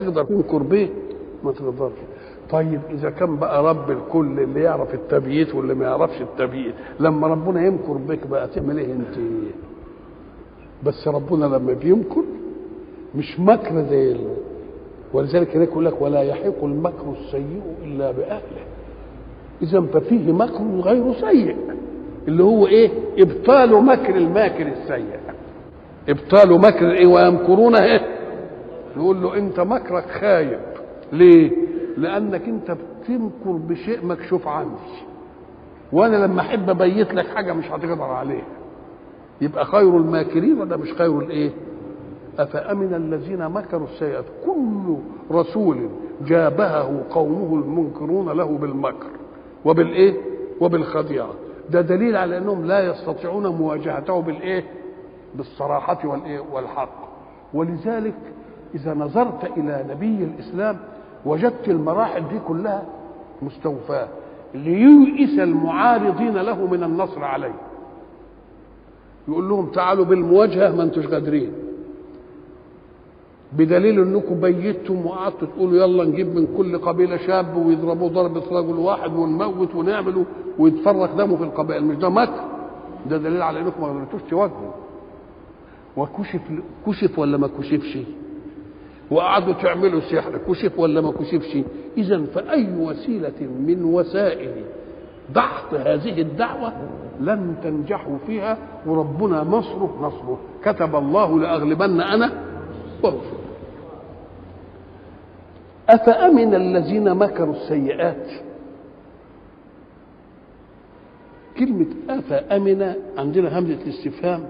تقدر تنكر به ما تقدرش طيب اذا كان بقى رب الكل اللي يعرف التبييت واللي ما يعرفش التبييت لما ربنا يمكر بك بقى تعمل ايه انت بس ربنا لما بيمكر مش مكر زي ال... ولذلك هناك يقول لك ولا يحيق المكر السيء الا باهله اذا ففيه مكر غير سيء اللي هو ايه ابطال مكر الماكر السيء ابطال مكر ايه ويمكرون ايه يقول له انت مكرك خايب ليه لانك انت بتمكر بشيء مكشوف عني وانا لما احب ابيت لك حاجه مش هتقدر عليها يبقى خير الماكرين ولا مش خير الايه افامن الذين مكروا السيئات كل رسول جابهه قومه المنكرون له بالمكر وبالايه وبالخديعه ده دليل على انهم لا يستطيعون مواجهته بالايه بالصراحه والايه والحق ولذلك اذا نظرت الى نبي الاسلام وجدت المراحل دي كلها مستوفاه لييئس المعارضين له من النصر عليه يقول لهم تعالوا بالمواجهه ما انتوش قادرين بدليل انكم بيتم وقعدتوا تقولوا يلا نجيب من كل قبيله شاب ويضربوه ضربه رجل واحد ونموت ونعمل ويتفرق دمه في القبائل مش ده مكر ده دليل على انكم ما قدرتوش تواجهوا وكشف كشف ولا ما كشفش وقعدوا تعملوا سحر كشف ولا ما كشفش اذا فاي وسيله من وسائل ضغط هذه الدعوه لن تنجحوا فيها وربنا نصره نصره كتب الله لاغلبن انا ورسله افامن الذين مكروا السيئات كلمة أفأمن عندنا همزة الاستفهام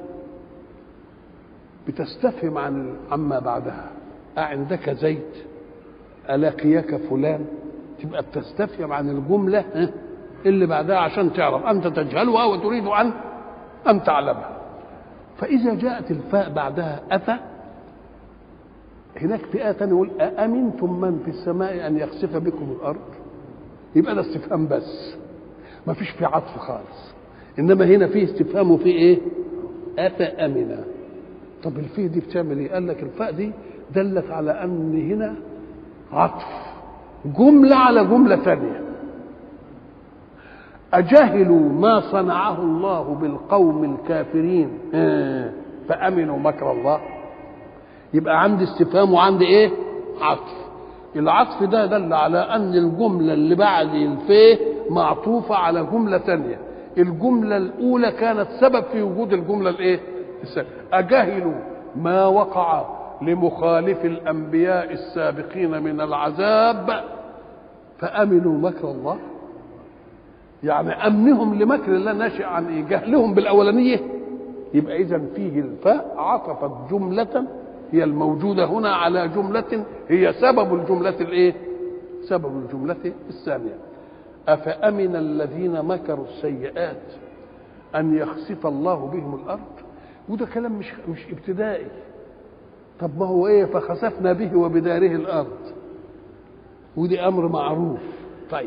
بتستفهم عن عما بعدها أعندك زيت ألاقيك فلان تبقى بتستفهم عن الجملة اللي بعدها عشان تعرف أنت تجهلها وتريد أن أن تعلمها فإذا جاءت الفاء بعدها أفى هناك فئة تانية يقول أأمنتم من في السماء أن يخسف بكم الأرض يبقى ده استفهام بس ما فيش فيه عطف خالص إنما هنا فيه استفهام وفيه إيه أفأمنا طب الفيه دي بتعمل إيه قال لك الفاء دي دلت على أن هنا عطف جملة على جملة ثانية أجهلوا ما صنعه الله بالقوم الكافرين فأمنوا مكر الله يبقى عندي استفهام وعندي ايه عطف العطف ده دل على ان الجمله اللي بعد الفيه معطوفه على جمله ثانيه الجمله الاولى كانت سبب في وجود الجمله الايه اجهلوا ما وقع لمخالف الانبياء السابقين من العذاب فامنوا مكر الله يعني امنهم لمكر الله ناشئ عن ايه جهلهم بالاولانيه يبقى اذا فيه الفاء عطفت جمله هي الموجودة هنا على جملة هي سبب الجملة الإيه؟ سبب الجملة الثانية أفأمن الذين مكروا السيئات أن يخسف الله بهم الأرض وده كلام مش مش ابتدائي طب ما هو إيه فخسفنا به وبداره الأرض ودي أمر معروف طيب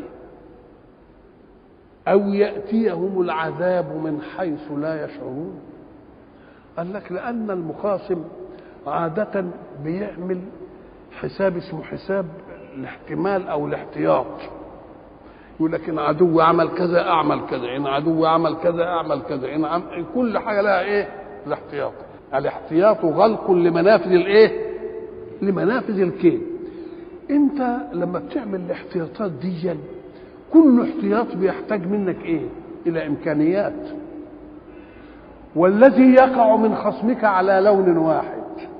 أو يأتيهم العذاب من حيث لا يشعرون قال لك لأن المخاصم عادة بيعمل حساب اسمه حساب الاحتمال او الاحتياط يقول لك ان عدو عمل كذا اعمل كذا ان عدو عمل كذا اعمل كذا ان عم... كل حاجه لها ايه الاحتياط الاحتياط غلق لمنافذ الايه لمنافذ الكيد انت لما بتعمل الاحتياطات دي كل احتياط بيحتاج منك ايه الى امكانيات والذي يقع من خصمك على لون واحد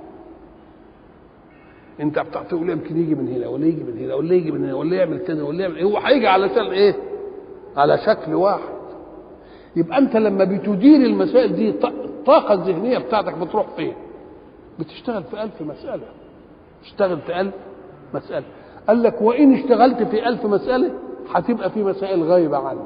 انت بتقول يمكن يجي من هنا ولا يجي من هنا ولا يجي من هنا ولا يعمل كذا ولا يعمل هو هيجي على شكل ايه؟ على شكل واحد يبقى انت لما بتدير المسائل دي الطاقه الذهنيه بتاعتك بتروح فين؟ بتشتغل في ألف مسألة تشتغل في ألف مسألة قال لك وإن اشتغلت في ألف مسألة هتبقى في مسائل غايبة عنك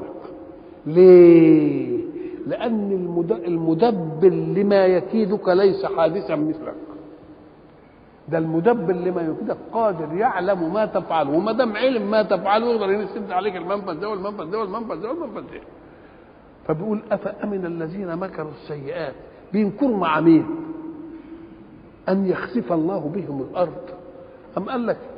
ليه؟ لأن المدبر لما يكيدك ليس حادثا مثلك ده المدبر لما يكيدك قادر يعلم ما تفعله وما دام علم ما تفعله يقدر يسد عليك المنفذ ده والمنفذ ده والمنفذ ده والمنفذ ده فبيقول أفأمن الذين مكروا السيئات بينكروا مع مين؟ أن يخسف الله بهم الأرض أم قال لك